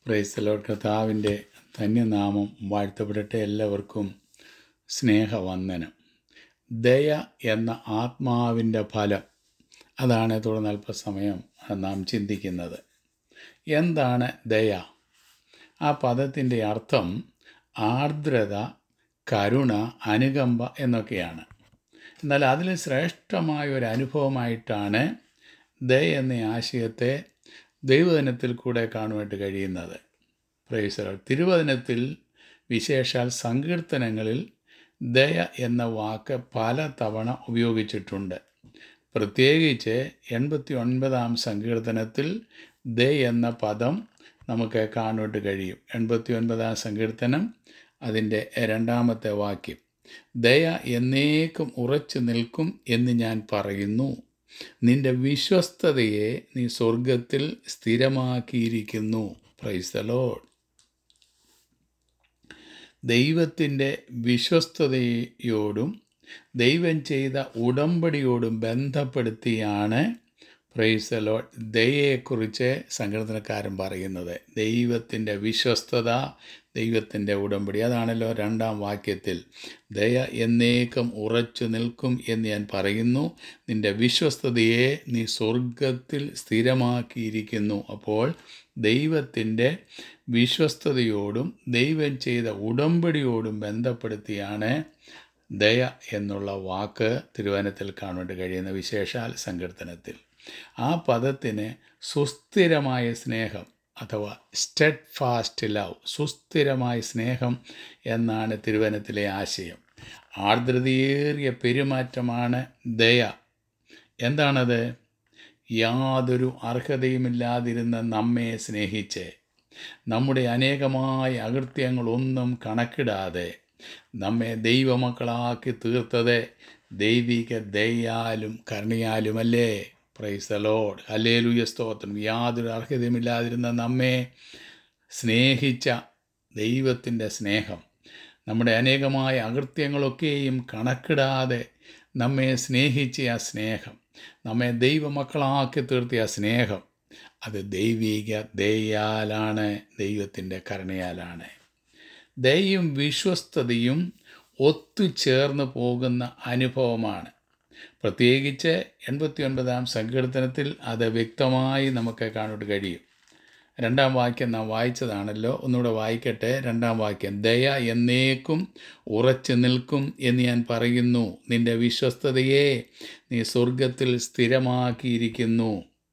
പ്രൈസലോട് കർത്താവിൻ്റെ ധന്യനാമം വാഴ്ത്തപ്പെടട്ടെ എല്ലാവർക്കും സ്നേഹവന്ദനം ദയ എന്ന ആത്മാവിൻ്റെ ഫലം അതാണ് തുടർന്ന് അല്പസമയം നാം ചിന്തിക്കുന്നത് എന്താണ് ദയ ആ പദത്തിൻ്റെ അർത്ഥം ആർദ്രത കരുണ അനുകമ്പ എന്നൊക്കെയാണ് എന്നാൽ അതിൽ ശ്രേഷ്ഠമായ ഒരു അനുഭവമായിട്ടാണ് ദയ എന്ന ആശയത്തെ ദൈവദിനത്തിൽ കൂടെ കാണുവാനായിട്ട് കഴിയുന്നത് പ്രൈസറൽ തിരുവചനത്തിൽ വിശേഷാൽ സങ്കീർത്തനങ്ങളിൽ ദയ എന്ന വാക്ക് പല തവണ ഉപയോഗിച്ചിട്ടുണ്ട് പ്രത്യേകിച്ച് എൺപത്തി ഒൻപതാം സങ്കീർത്തനത്തിൽ ദയ എന്ന പദം നമുക്ക് കാണുവാനായിട്ട് കഴിയും എൺപത്തി ഒൻപതാം സങ്കീർത്തനം അതിൻ്റെ രണ്ടാമത്തെ വാക്യം ദയ എന്നേക്കും ഉറച്ചു നിൽക്കും എന്ന് ഞാൻ പറയുന്നു നിന്റെ വിശ്വസ്തതയെ നീ സ്വർഗത്തിൽ സ്ഥിരമാക്കിയിരിക്കുന്നു പ്രൈസ് ദ ലോഡ് ദൈവത്തിൻ്റെ വിശ്വസ്തതയോടും ദൈവം ചെയ്ത ഉടമ്പടിയോടും ബന്ധപ്പെടുത്തിയാണ് പ്രൈസ് ദ ലോഡ് ദയയെക്കുറിച്ച് സങ്കീർത്തനക്കാരൻ പറയുന്നത് ദൈവത്തിൻ്റെ വിശ്വസ്തത ദൈവത്തിൻ്റെ ഉടമ്പടി അതാണല്ലോ രണ്ടാം വാക്യത്തിൽ ദയ എന്നേക്കും ഉറച്ചു നിൽക്കും എന്ന് ഞാൻ പറയുന്നു നിന്റെ വിശ്വസ്തതയെ നീ സ്വർഗത്തിൽ സ്ഥിരമാക്കിയിരിക്കുന്നു അപ്പോൾ ദൈവത്തിൻ്റെ വിശ്വസ്തതയോടും ദൈവം ചെയ്ത ഉടമ്പടിയോടും ബന്ധപ്പെടുത്തിയാണ് ദയ എന്നുള്ള വാക്ക് തിരുവനത്തിൽ കാണുവാൻ കഴിയുന്ന വിശേഷാൽ സങ്കീർത്തനത്തിൽ ആ പദത്തിന് സുസ്ഥിരമായ സ്നേഹം അഥവാ സ്റ്റെഡ് ഫാസ്റ്റ് ലവ് സുസ്ഥിരമായ സ്നേഹം എന്നാണ് തിരുവനത്തിലെ ആശയം ആർദ്രതയേറിയ പെരുമാറ്റമാണ് ദയ എന്താണത് യാതൊരു അർഹതയുമില്ലാതിരുന്ന നമ്മെ സ്നേഹിച്ച് നമ്മുടെ അനേകമായ അകൃത്യങ്ങളൊന്നും കണക്കിടാതെ നമ്മെ ദൈവമക്കളാക്കി തീർത്തത് ദൈവിക ദയാലും കരുണയാലുമല്ലേ പ്രൈസ് ലോഡ് ഹലേലുയ സ്തോത്രം യാതൊരു അർഹതയുമില്ലാതിരുന്ന നമ്മെ സ്നേഹിച്ച ദൈവത്തിൻ്റെ സ്നേഹം നമ്മുടെ അനേകമായ അകൃത്യങ്ങളൊക്കെയും കണക്കിടാതെ നമ്മെ സ്നേഹിച്ച ആ സ്നേഹം നമ്മെ ദൈവമക്കളാക്കി തീർത്തിയ സ്നേഹം അത് ദൈവിക ദയാലാണ് ദൈവത്തിൻ്റെ കരുണയാലാണ് ദയയും വിശ്വസ്തതയും ഒത്തുചേർന്ന് പോകുന്ന അനുഭവമാണ് പ്രത്യേകിച്ച് എൺപത്തി ഒൻപതാം സങ്കീർത്തനത്തിൽ അത് വ്യക്തമായി നമുക്ക് കാണാൻ കഴിയും രണ്ടാം വാക്യം നാം വായിച്ചതാണല്ലോ ഒന്നുകൂടെ വായിക്കട്ടെ രണ്ടാം വാക്യം ദയ എന്നേക്കും ഉറച്ചു നിൽക്കും എന്ന് ഞാൻ പറയുന്നു നിന്റെ വിശ്വസ്തതയെ നീ സ്വർഗത്തിൽ സ്ഥിരമാക്കിയിരിക്കുന്നു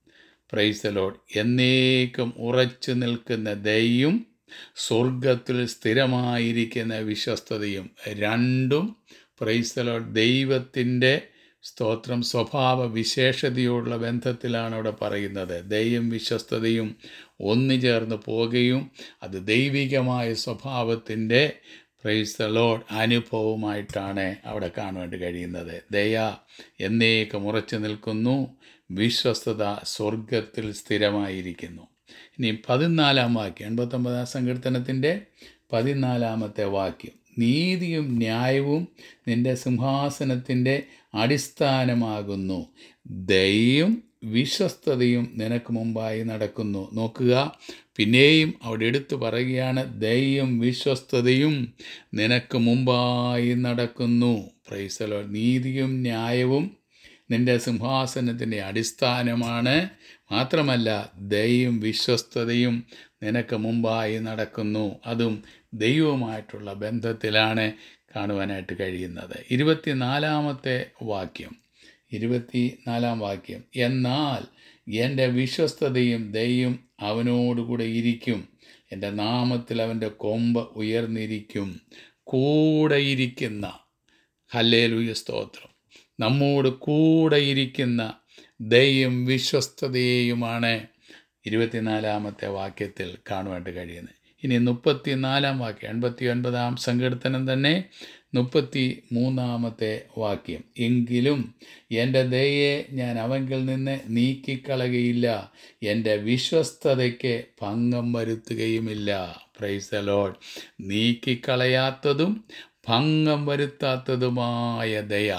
പ്രൈസലോഡ് എന്നേക്കും ഉറച്ചു നിൽക്കുന്ന ദയയും സ്വർഗത്തിൽ സ്ഥിരമായിരിക്കുന്ന വിശ്വസ്തതയും രണ്ടും പ്രൈസലോഡ് ദൈവത്തിൻ്റെ സ്തോത്രം സ്വഭാവ വിശേഷതയോടുള്ള ബന്ധത്തിലാണ് അവിടെ പറയുന്നത് ദൈവം വിശ്വസ്തതയും ഒന്നു ചേർന്ന് പോകുകയും അത് ദൈവികമായ സ്വഭാവത്തിൻ്റെ പ്രൈസ് ദ ലോഡ് അനുഭവമായിട്ടാണ് അവിടെ കാണുവാൻ കഴിയുന്നത് ദയ എന്നേക്കും ഉറച്ചു നിൽക്കുന്നു വിശ്വസ്തത സ്വർഗത്തിൽ സ്ഥിരമായിരിക്കുന്നു ഇനി പതിനാലാം വാക്യം എൺപത്തൊമ്പതാം സങ്കീർത്തനത്തിൻ്റെ പതിനാലാമത്തെ വാക്യം നീതിയും ന്യായവും നിന്റെ സിംഹാസനത്തിൻ്റെ അടിസ്ഥാനമാകുന്നു ദയയും വിശ്വസ്തതയും നിനക്ക് മുമ്പായി നടക്കുന്നു നോക്കുക പിന്നെയും അവിടെ എടുത്തു പറയുകയാണ് ദയയും വിശ്വസ്തതയും നിനക്ക് മുമ്പായി നടക്കുന്നു പ്രൈസലോ നീതിയും ന്യായവും നിന്റെ സിംഹാസനത്തിൻ്റെ അടിസ്ഥാനമാണ് മാത്രമല്ല ദയയും വിശ്വസ്തതയും നിനക്ക് മുമ്പായി നടക്കുന്നു അതും ദൈവവുമായിട്ടുള്ള ബന്ധത്തിലാണ് കാണുവാനായിട്ട് കഴിയുന്നത് ഇരുപത്തിനാലാമത്തെ വാക്യം ഇരുപത്തി നാലാം വാക്യം എന്നാൽ എൻ്റെ വിശ്വസ്തതയും ദയും അവനോടുകൂടെ ഇരിക്കും എൻ്റെ നാമത്തിൽ അവൻ്റെ കൊമ്പ് ഉയർന്നിരിക്കും കൂടെ ഇരിക്കുന്ന ഹല്ലേലൂയ സ്തോത്രം നമ്മോട് കൂടെ ഇരിക്കുന്ന ദയും വിശ്വസ്തതയെയുമാണ് ഇരുപത്തിനാലാമത്തെ വാക്യത്തിൽ കാണുവാനായിട്ട് കഴിയുന്നത് ഇനി മുപ്പത്തിനാലാം വാക്യം എൺപത്തി ഒൻപതാം സങ്കീർത്തനം തന്നെ മുപ്പത്തി മൂന്നാമത്തെ വാക്യം എങ്കിലും എൻ്റെ ദയയെ ഞാൻ അവങ്കിൽ നിന്ന് നീക്കിക്കളകയില്ല എൻ്റെ വിശ്വസ്തതയ്ക്ക് ഭംഗം വരുത്തുകയുമില്ല പ്രൈസ് ലോഡ് നീക്കിക്കളയാത്തതും ഭംഗം വരുത്താത്തതുമായ ദയ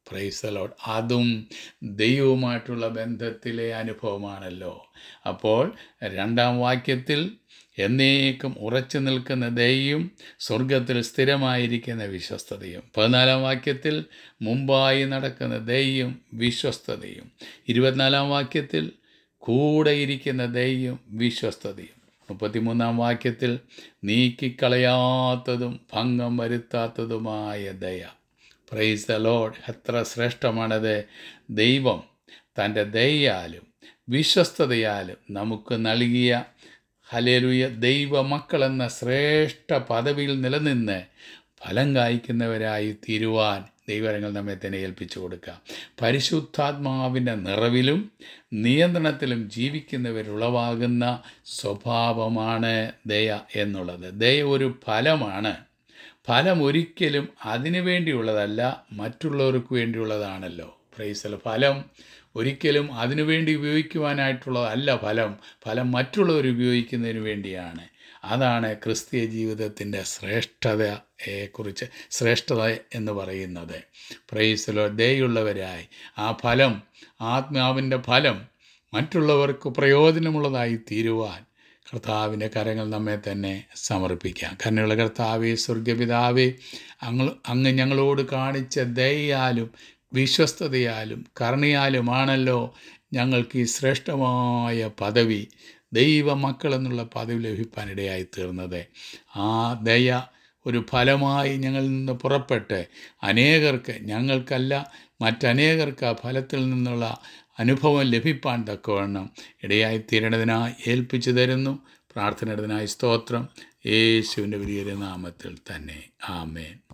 പ്രൈസലോട്ട് അതും ദൈവവുമായിട്ടുള്ള ബന്ധത്തിലെ അനുഭവമാണല്ലോ അപ്പോൾ രണ്ടാം വാക്യത്തിൽ എന്നേക്കും ഉറച്ചു നിൽക്കുന്ന ദയയും സ്വർഗത്തിൽ സ്ഥിരമായിരിക്കുന്ന വിശ്വസ്തതയും പതിനാലാം വാക്യത്തിൽ മുമ്പായി നടക്കുന്ന ദയയും വിശ്വസ്തതയും ഇരുപത്തിനാലാം വാക്യത്തിൽ കൂടെ ഇരിക്കുന്ന ദയയും വിശ്വസ്തതയും മുപ്പത്തിമൂന്നാം വാക്യത്തിൽ നീക്കിക്കളയാത്തതും ഭംഗം വരുത്താത്തതുമായ ദയ പ്രൈസ് ദ ലോഡ് എത്ര ശ്രേഷ്ഠമാണത് ദൈവം തൻ്റെ ദയയാലും വിശ്വസ്തതയാലും നമുക്ക് നൽകിയ ഹലേലുയ ദൈവ മക്കളെന്ന ശ്രേഷ്ഠ പദവിയിൽ നിലനിന്ന് ഫലം കായ്ക്കുന്നവരായി തീരുവാൻ ദൈവരങ്ങൾ നമ്മെ തന്നെ ഏൽപ്പിച്ചു കൊടുക്കാം പരിശുദ്ധാത്മാവിൻ്റെ നിറവിലും നിയന്ത്രണത്തിലും ജീവിക്കുന്നവരുളവാകുന്ന സ്വഭാവമാണ് ദയ എന്നുള്ളത് ദയ ഒരു ഫലമാണ് ഫലം ഒരിക്കലും അതിനു വേണ്ടിയുള്ളതല്ല മറ്റുള്ളവർക്ക് വേണ്ടിയുള്ളതാണല്ലോ പ്രൈസൽ ഫലം ഒരിക്കലും അതിനുവേണ്ടി ഉപയോഗിക്കുവാനായിട്ടുള്ളതല്ല ഫലം ഫലം മറ്റുള്ളവർ ഉപയോഗിക്കുന്നതിന് വേണ്ടിയാണ് അതാണ് ക്രിസ്തീയ ജീവിതത്തിൻ്റെ ശ്രേഷ്ഠതയെക്കുറിച്ച് ശ്രേഷ്ഠത എന്ന് പറയുന്നത് പ്രൈസലോ ദയുള്ളവരായി ആ ഫലം ആത്മാവിൻ്റെ ഫലം മറ്റുള്ളവർക്ക് പ്രയോജനമുള്ളതായി തീരുവാൻ കർത്താവിൻ്റെ കരങ്ങൾ നമ്മെ തന്നെ സമർപ്പിക്കാം കരുണയുള്ള കർത്താവെ സ്വർഗപിതാവേ അങ്ങ് അങ്ങ് ഞങ്ങളോട് കാണിച്ച ദയയാലും വിശ്വസ്തതയാലും കരുണയാലുമാണല്ലോ ഞങ്ങൾക്ക് ഈ ശ്രേഷ്ഠമായ പദവി ദൈവമക്കൾ എന്നുള്ള പദവി ലഭിക്കാനിടയായി തീർന്നത് ആ ദയ ഒരു ഫലമായി ഞങ്ങളിൽ നിന്ന് പുറപ്പെട്ട് അനേകർക്ക് ഞങ്ങൾക്കല്ല മറ്റനേകർക്ക് ആ ഫലത്തിൽ നിന്നുള്ള അനുഭവം ലഭിപ്പാൻ തക്കവണ്ണം ഇടയായി തീരണതിനായി ഏൽപ്പിച്ചു തരുന്നു പ്രാർത്ഥനയുടേതിനായി സ്തോത്രം യേശുവിൻ്റെ വലിയ നാമത്തിൽ തന്നെ ആമേൻ